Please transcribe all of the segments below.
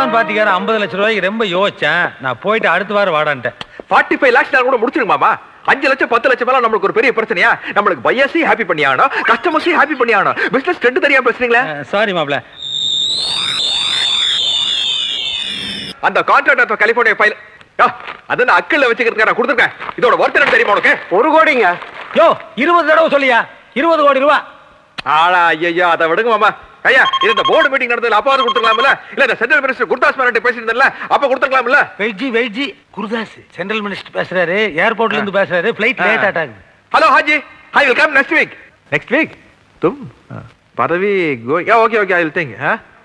Japan பாத்திக்கார ஐம்பது லட்சம் ரூபாய்க்கு ரொம்ப யோசிச்சேன் நான் போயிட்டு அடுத்த வாரம் வாடான்ட்டேன் ஃபார்ட்டி ஃபைவ் லேக்ஸ் கூட முடிச்சிருங்க மாமா அஞ்சு லட்சம் பத்து லட்சம் எல்லாம் நம்மளுக்கு ஒரு பெரிய பிரச்சனையா நம்மளுக்கு பையர்ஸையும் ஹாப்பி பண்ணி ஆகணும் கஸ்டமர்ஸையும் ஹாப்பி பண்ணி ஆகணும் பிசினஸ் ரெண்டு தெரியாம பேசுறீங்களா சாரி மாப்ள அந்த கான்ட்ராக்ட் கலிபோர்னியா ஃபைல் அது நான் அக்கல்ல வச்சுக்கிறதுக்கு நான் கொடுத்துருக்கேன் இதோட ஒர்த் என்ன தெரியுமா உனக்கு ஒரு கோடிங்க யோ இருபது தடவை சொல்லியா இருபது கோடி ரூபா ஆளா ஐயா அதை விடுங்க மாமா ஐயா இது இந்த போர்டு மீட்டிங் நடந்ததுல அப்பாவது கொடுத்துருக்கலாம்ல இல்ல இந்த சென்ட்ரல் மினிஸ்டர் குர்தாஸ் மேனன் பேசியிருந்தல அப்ப கொடுத்துருக்கலாம்ல வெயிட்ஜி வெயிட்ஜி குருதாஸ் சென்ட்ரல் மினிஸ்டர் பேசுறாரு ஏர்போர்ட்ல இருந்து பேசுறாரு ஃபிளைட் லேட் ஆட்டாங்க ஹலோ ஹாஜி I will come next week next week தும் பதவி கோ யா okay okay I will think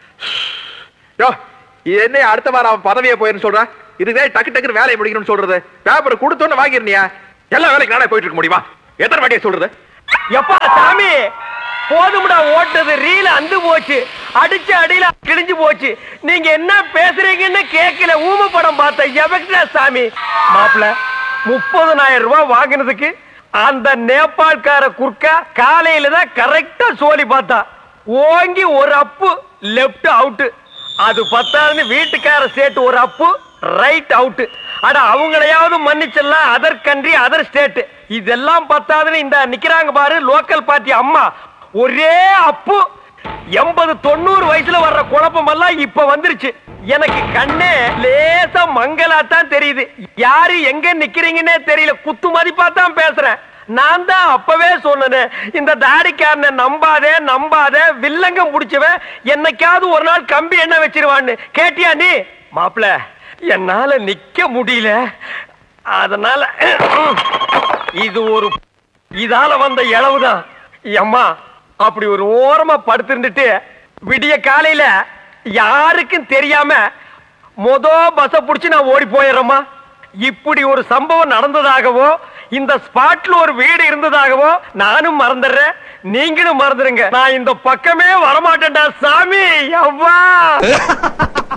யோ என்ன அடுத்த வாரம் அவன் பதவியே போயிருன்னு சொல்றான் இதுவே டக்கு டக்குன்னு வேலையை முடிக்கணும்னு சொல்றது பேப்பர் கொடுத்தோன்னு வாங்கிருந்தியா எல்லா வேலைக்கு நானே போயிட்டு இருக்க முடியுமா எத்தனை வாட்டியை சொல்றது எப்பா சாமி போதும்டா ஓட்டது ரீல அந்து போச்சு அடிச்ச அடியில கிழிஞ்சு போச்சு நீங்க என்ன பேசுறீங்கன்னு கேட்கல ஊம படம் பார்த்த எவக்டா சாமி மாப்பிள முப்பதனாயிரம் ரூபாய் வாங்கினதுக்கு அந்த நேபாள்கார குர்க்கா காலையில தான் கரெக்டா சோலி பார்த்தா ஓங்கி ஒரு அப்பு லெஃப்ட் அவுட் அது பத்தாதுன்னு வீட்டுக்கார சேர்த்து ஒரு அப்பு ரைட் அவுட் அட அவங்களையாவது மன்னிச்சிடலாம் அதர் கண்ட்ரி அதர் ஸ்டேட் இதெல்லாம் பத்தாதுன்னு இந்த நிக்கிறாங்க பாரு லோக்கல் பார்ட்டி அம்மா ஒரே அப்பு எண்பது தொண்ணூறு வயசுல வர்ற குழப்பம் எல்லாம் இப்ப வந்துருச்சு எனக்கு கண்ணே லேசா மங்கலாத்தான் தெரியுது யாரு எங்க நிக்கிறீங்கன்னே தெரியல குத்து மதிப்பா தான் பேசுறேன் நான் தான் அப்பவே சொன்னேன் இந்த தாடிக்காரனை நம்பாதே நம்பாதே வில்லங்கம் புடிச்சவன் என்னைக்காவது ஒரு நாள் கம்பி என்ன வச்சிருவான்னு கேட்டியா நீ மாப்பிள என்னால நிக்க முடியல அதனால இது ஒரு இதால வந்த இளவுதான் அம்மா அப்படி ஒரு ஓரமா படுத்திருந்துட்டு விடிய காலையில யாருக்கும் தெரியாம மொத பஸ்ஸ புடிச்சு நான் ஓடி போயிடுறேம்மா இப்படி ஒரு சம்பவம் நடந்ததாகவோ இந்த ஸ்பாட்ல ஒரு வீடு இருந்ததாகவோ நானும் மறந்துடுறேன் நீங்களும் மறந்துடுங்க நான் இந்த பக்கமே வரமாட்டேன்டா சாமி அவ்வா